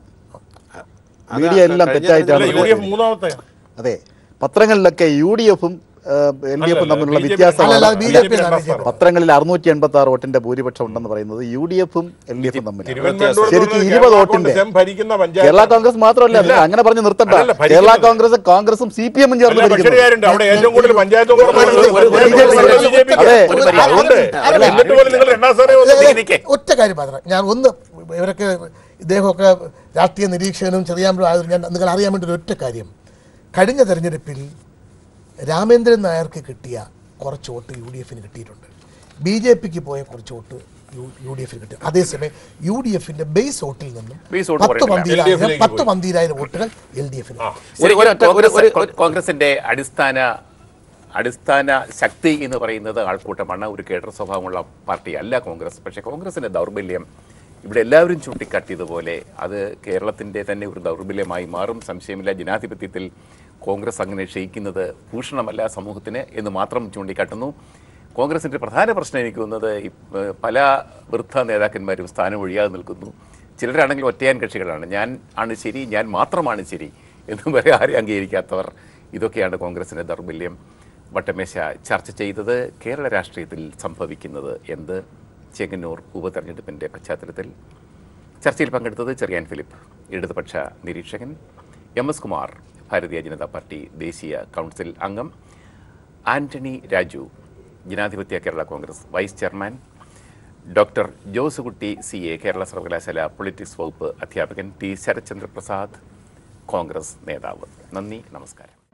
മീഡിയ എല്ലാം കഴിഞ്ഞ തെറ്റായിട്ടാണ് യു ഡി എഫ് മൂന്നാമത്തെ അതെ പത്രങ്ങളിലൊക്കെ യു ഡി എഫും എൽ ഡി എഫും അല്ലല്ല, തമ്മിലുള്ള BJP വ്യത്യാസമാണ് അല്ലല്ല, ബി ജെ പി രണ്ടാം സ്ഥാനം. പത്രങ്ങളിൽ അറുന്നൂറ്റി എൺപത്തി ആറ് വോട്ടിന്റെ ഭൂരിപക്ഷം ഉണ്ടെന്ന് പറയുന്നത് യു ഡി എഫും എൽ ഡി എഫും തമ്മിലാണ് തിരുവനന്തപുരത്ത് ശരിക്കും കേരള ഇരുപത് വോട്ടിന്റെ കോൺഗ്രസ് എം ഭരിക്കുന്ന പഞ്ചായത്ത് കേരള കോൺഗ്രസ് മാത്രമല്ല ഇല്ല. അങ്ങനെ പറഞ്ഞ് നിർത്തണ്ട അല്ലല്ല, ഭരിക്കുന്നത്. കേരള കോൺഗ്രസ് കോൺഗ്രസും സി പി എമ്മും ചേർന്ന് അല്ല, പക്ഷേ ഭരിക്കുന്നു കാര്യമുണ്ട്. അവിടെ ഏറ്റവും കൂടുതൽ പഞ്ചായത്ത് ഒരു- ഒരു- ഒരു- BJP ക്ക്. അതെ. അതുകൊണ്ട് അല്ല, എന്നിട്ട് പോലും നിങ്ങൾ രണ്ടാം സ്ഥാനം വന്നു. അതെ, നിൽക്കേ. ഒറ്റ കാര്യം മാത്രം ഞാൻ ഒന്ന് ഇവരൊക്കെ ഇദ്ദേഹമൊക്കെ രാഷ്ട്രീയ നിരീക്ഷകനും ചെറിയാമ്പലും ആയതുകൊണ്ട് ഞാൻ നിങ്ങൾ അറിയാൻ വേണ്ടി ഒരു ഒറ്റ കാര്യം കഴിഞ്ഞ തെരഞ്ഞെടുപ്പിൽ രാമേന്ദ്രൻ നായർക്ക് കിട്ടിയ കുറച്ച് വോട്ട് യു ഡി എഫിന് കിട്ടിയിട്ടുണ്ട് ബി ജെ പിക്ക് പോയ കുറച്ച് വോട്ട് യു- യു ഡി എഫിന് കിട്ടി അതേസമയം യു ഡി എഫിന്റെ ബേസ് വോട്ടിൽ നിന്നും ബേസ് വോട്ട് പത്ത് കുറയില്ല. പന്തിരായിരം LDF ലേക്ക് പത്ത് പോയി. പന്തിരായിരം വോട്ടുകൾ എൽ ഡി എഫിന് ഒരു- ഒരു- കോൺഗ്രസ് ഒരു- കോൺഗ്രസിന്റെ അടിസ്ഥാന അടിസ്ഥാന ശക്തി എന്ന് പറയുന്നത് ആൾക്കൂട്ടമാണ് ഒരു കേഡർ സ്വഭാവമുള്ള പാർട്ടി അല്ല കോൺഗ്രസ് പക്ഷേ കോൺഗ്രസിന്റെ ദൗർബല്യം ഇവിടെ എല്ലാവരും ചൂണ്ടിക്കാട്ടിയതുപോലെ അത് കേരളത്തിന്റെ തന്നെ ഒരു ദൗർബല്യമായി മാറും സംശയമില്ല ജനാധിപത്യത്തിൽ കോൺഗ്രസ് അങ്ങനെ ക്ഷയിക്കുന്നത് ഭൂഷണമല്ല സമൂഹത്തിന് എന്ന് മാത്രം ചൂണ്ടിക്കാട്ടുന്നു കോൺഗ്രസിന്റെ പ്രധാന പ്രശ്നം എനിക്ക് തോന്നുന്നത് ഈ, ഏഹ്, പല വൃദ്ധ നേതാക്കന്മാരും സ്ഥാനം ഒഴിയാതെ നിൽക്കുന്നു ചിലരാണെങ്കിൽ ഒറ്റയാൻ കക്ഷികളാണ് ഞാൻ ആണ് ശരി ഞാൻ മാത്രമാണ് ശരി എന്നും വരെ ആരെയും അംഗീകരിക്കാത്തവർ ഇതൊക്കെയാണ് കോൺഗ്രസിൻ്റെ ദൗർബല്യം വട്ടമേശ ചർച്ച ചെയ്തത് കേരള രാഷ്ട്രീയത്തിൽ സംഭവിക്കുന്നത് എന്ത് ചെങ്ങന്നൂർ ഉപതെരഞ്ഞെടുപ്പിൻ്റെ പശ്ചാത്തലത്തിൽ ചർച്ചയിൽ പങ്കെടുത്തത് ചെറിയാൻ ഫിലിപ്പ് ഇടതുപക്ഷ നിരീക്ഷകൻ എം എസ് കുമാർ ഭാരതീയ ജനതാ പാർട്ടി ദേശീയ കൗൺസിൽ അംഗം ആന്റണി രാജു ജനാധിപത്യ Kerala Congress vice chairman doctor Josekutty C A Kerala സർവകലാശാല പൊളിറ്റിക്സ് വകുപ്പ് അധ്യാപകൻ ടി ശരത്ചന്ദ്ര പ്രസാദ് കോൺഗ്രസ് നേതാവ് നന്ദി നമസ്കാരം